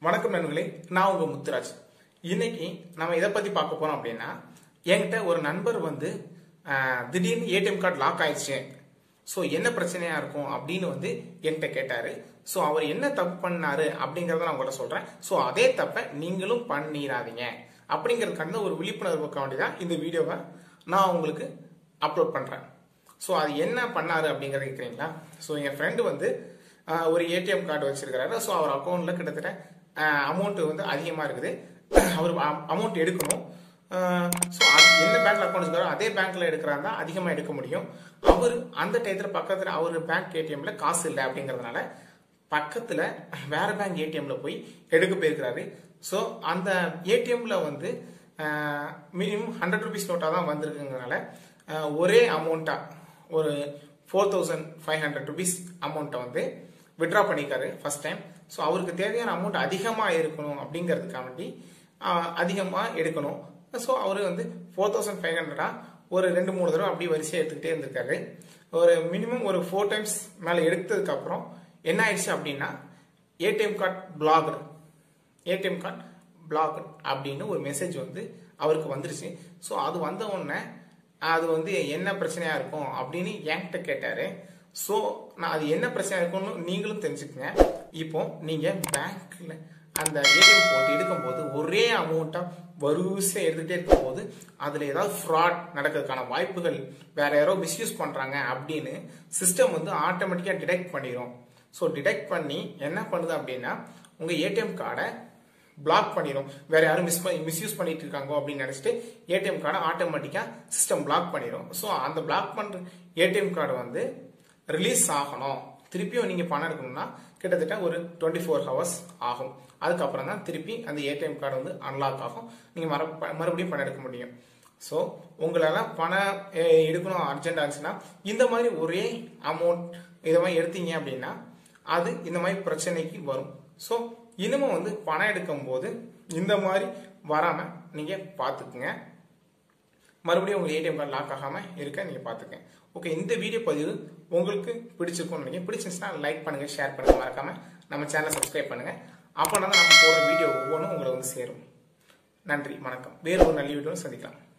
வணக்கம் நண்பர்களே நான் உங்க முத்துராஜ் இன்னைக்கு நம்ம இதை பத்தி பார்க்க போறோம் அப்படின்னா என்கிட்ட ஒரு நண்பர் வந்து ஆஹ், திடீர்னு ஏடிஎம் கார்டு லாக் ஆயிடுச்சு ஸோ என்ன பிரச்சனையா இருக்கும் அப்படின்னு வந்து என்கிட்ட கேட்டாரு ஸோ அவர் என்ன தப்பு பண்ணாரு அப்படிங்கறத நான் உங்கள்ட்ட சொல்றேன் ஸோ அதே தப்பை நீங்களும் பண்ணிடாதீங்க அப்படிங்கறதுக்கான ஒரு விழிப்புணர்வுக்காக வேண்டி தான் இந்த வீடியோவை நான் உங்களுக்கு அப்லோட் பண்றேன் ஸோ அது என்ன பண்ணாரு அப்படிங்கறது கேட்குறீங்களா ஸோ என் ஃப்ரெண்டு வந்து ஆஹ், ஒரு ஏடிஎம் கார்டு வச்சிருக்கிறாரு ஸோ அவர் அக்கௌண்ட்ல கிட்டத்தட்ட அமௌண்ட் வந்து அதிகமாக இருக்குது அவர் அமௌண்ட் எடுக்கணும் ஸோ என்ன பேங்க்ல அக்கௌண்ட் வச்சிருக்காரோ அதே பேங்க்ல எடுக்கிறாருந்தா அதிகமாக எடுக்க முடியும் அவர் அந்த டயத்தில் பக்கத்தில் அவர் பேங்க் ஏடிஎம்ல காசு இல்லை அப்படிங்கறதுனால பக்கத்தில் வேற பேங்க் ஏடிஎம்ல போய் எடுக்க போயிருக்கிறாரு ஸோ அந்த ஏடிஎம்ல வந்து மினிமம் ஹண்ட்ரட் ருபீஸ் நோட்டாக தான் வந்திருக்குங்கிறனால ஆஹ், ஒரே அமௌண்ட்டா ஒரு four thousand five hundred rupees அமௌண்ட்டை வந்து விட்ரா பண்ணிக்காரு ஃபர்ஸ்ட் டைம் ஸோ அவருக்கு தேவையான அமௌண்ட் அதிகமாக இருக்கணும் அப்படிங்கிறதுக்காண்டி அதிகமாக எடுக்கணும் ஸோ அவர் வந்து ஃபோர் தௌசண்ட் ஃபைவ் ஹண்ட்ரடா ஒரு ரெண்டு மூணு தடவை அப்படியே வரிசையாக எடுத்துக்கிட்டே இருந்திருக்காரு ஒரு மினிமம் ஒரு ஃபோர் டைம்ஸ் மேலே எடுத்ததுக்கு அப்புறம் என்ன ஆயிடுச்சு அப்படின்னா ATM card blocked ATM card block அப்படின்னு ஒரு மெசேஜ் வந்து அவருக்கு வந்துருச்சு ஸோ அது வந்த உடனே அது வந்து என்ன பிரச்சனையா இருக்கும் அப்படின்னு என்கிட்ட கேட்டாரு ஸோ நான் அது என்ன பிரச்சனையா இருக்கும்னு நீங்களும் தெரிஞ்சுக்கங்க இப்போ நீங்க பேங்க்ல அந்த ஏடிஎம் போட்டு எடுக்கும்போது ஒரே அமௌண்ட்டா வரிசை எடுத்துகிட்டே இருக்கும்போது அதுல ஏதாவது ஃப்ராட் நடக்கிறதுக்கான வாய்ப்புகள் வேற யாரோ மிஸ்யூஸ் பண்றாங்க அப்படின்னு சிஸ்டம் வந்து ஆட்டோமேட்டிக்கா டிடெக்ட் பண்ணிடும் ஸோ டிடெக்ட் பண்ணி என்ன பண்ணுது அப்படின்னா உங்க ஏடிஎம் கார்டை பிளாக் பண்ணிடும் வேற யாரும் மிஸ் மிஸ்யூஸ் பண்ணிட்டு இருக்காங்க அப்படின்னு நினைச்சிட்டு ஏடிஎம் கார்டை ஆட்டோமேட்டிக்கா சிஸ்டம் பிளாக் பண்ணிடும் ஸோ அந்த பிளாக் பண்ற ஏடிஎம் கார்டு வந்து ரிலீஸ் ஆகணும் திருப்பியும் நீங்க பணம் எடுக்கணும்னா கிட்டத்தட்ட ஒரு டுவெண்ட்டி ஃபோர் ஹவர்ஸ் ஆகும் அதுக்கப்புறம் தான் திருப்பி அந்த ஏடிஎம் கார்டு வந்து அன்லாக் ஆகும் நீங்க மறு- மறுபடியும் பணம் எடுக்க முடியும் ஸோ உங்களால பணம் அஹ், எடுக்கணும் அர்ஜென்ட் ஆச்சுன்னா இந்த மாதிரி ஒரே அமௌண்ட் இதை மாதிரி எடுத்தீங்க அப்படின்னா அது இந்த மாதிரி பிரச்சனைக்கு வரும் ஸோ இனிமே வந்து பணம் எடுக்கும்போது இந்த மாதிரி வராம நீங்க பார்த்துக்குங்க மறுபடியும் உங்க ஏடிஎம் கார்டு லாக் ஆகாம இருக்க நீங்க பாத்துக்கங்க ஓகே இந்த வீடியோ பதிவு உங்களுக்கு பிடிச்சிருக்கும்னு நினைக்கிறேன் பிடிச்சிருந்துச்சுன்னா லைக் பண்ணுங்க ஷேர் பண்ணுங்க மறக்காம நம்ம சேனலை சப்ஸ்கிரைப் பண்ணுங்க அப்போ தான் நம்ம போடுற வீடியோ ஒவ்வொன்றும் உங்களை வந்து சேரும் நன்றி வணக்கம் வேறு ஒரு நல்ல வீடியோ சந்திக்கலாம்